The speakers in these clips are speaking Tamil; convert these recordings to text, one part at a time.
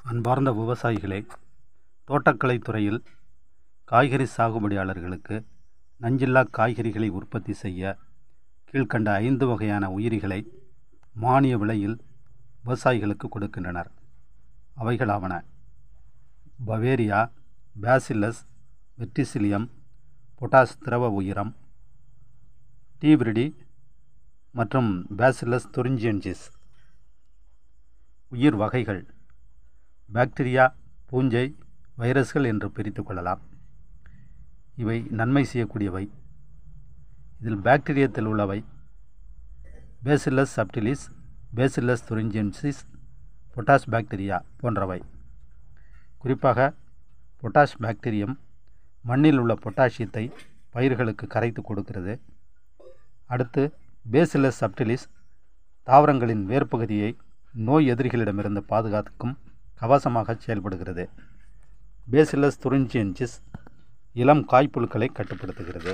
அன்பார்ந்த விவசாயிகளே தோட்டக்கலை துறையில் காய்கறி சாகுபடியாளர்களுக்கு நஞ்சில்லா காய்கறிகளை உற்பத்தி செய்ய கீழ்க்கண்ட ஐந்து வகையான உயிரிகளை மானிய விலையில் விவசாயிகளுக்கு கொடுக்கின்றனர் அவைகளாவன பவேரியா பேசில்லஸ் வெர்டிசிலியம் பொட்டாஸ் திரவ உயிரம் டீபிரிடி மற்றும் பேசில்லஸ் துரிஞ்சியன்சிஸ் உயிர் வகைகள் பாக்டீரியா பூஞ்சை வைரஸ்கள் என்று பிரித்து கொள்ளலாம் இவை நன்மை செய்யக்கூடியவை இதில் பாக்டீரியத்தில் உள்ளவை Bacillus subtilis Bacillus thuringiensis potash bacteria போன்றவை குறிப்பாக பொட்டாஷ் பாக்டீரியம் மண்ணில் உள்ள பொட்டாசியத்தை பயிர்களுக்கு கரைத்து கொடுக்கிறது அடுத்து பேசில்லஸ் சப்டிலிஸ் தாவரங்களின் வேர்ப்பகுதியை நோய் எதிரிகளிடமிருந்து பாதுகாக்கும் கவசமாக செயல்படுகிறது பேசில்லஸ் துரிஞ்சியன்சிஸ் இளம் காய்ப்புழுக்களை கட்டுப்படுத்துகிறது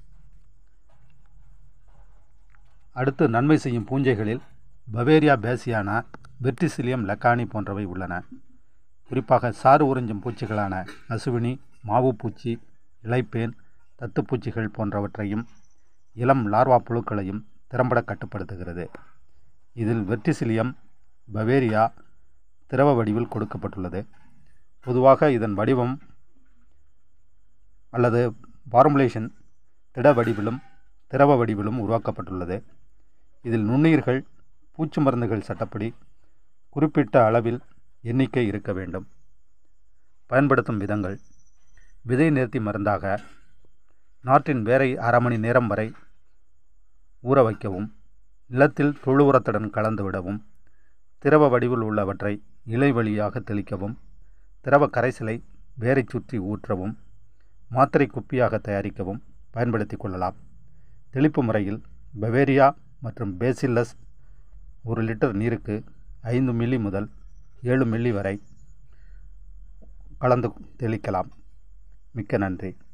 அடுத்து நன்மை செய்யும் பூஞ்சைகளில் பவேரியா பேசியானா வெர்டிசிலியம் லக்கானி போன்றவை உள்ளன குறிப்பாக சாறு உறிஞ்சும் பூச்சிகளான அசுவினி மாவுப்பூச்சி இலைப்பேன் தத்துப்பூச்சிகள் போன்றவற்றையும் இளம் லார்வா புழுக்களையும் திறம்பட கட்டுப்படுத்துகிறது இதில் வெர்டிசிலியம் பவேரியா திரவ வடிவில் கொடுக்கப்பட்டுள்ளது பொதுவாக இதன் வடிவம் அல்லது ஃபார்முலேஷன் திட வடிவிலும் திரவ வடிவிலும் உருவாக்கப்பட்டுள்ளது இதில் நுண்ணுயிர்கள் பூச்சி மருந்துகள் சட்டப்படி குறிப்பிட்ட அளவில் எண்ணிக்கை இருக்க வேண்டும் பயன்படுத்தும் விதங்கள் விதை நேர்த்தி மருந்தாக நாட்டின் வேரை அரை மணி நேரம் வரை ஊற வைக்கவும் நிலத்தில் தொழு உரத்துடன் கலந்து விடவும் திரவ வடிவில் உள்ளவற்றை இலை வழியாக தெளிக்கவும் திரவ கரைசலை வேரை சுற்றி ஊற்றவும் மாத்திரை குப்பியாக தயாரிக்கவும் பயன்படுத்தி கொள்ளலாம் தெளிப்பு முறையில் பவேரியா மற்றும் பேசில்லஸ் ஒரு லிட்டர் நீருக்கு ஐந்து மில்லி முதல் ஏழு மில்லி வரை கலந்து தெளிக்கலாம் மிக்க நன்றி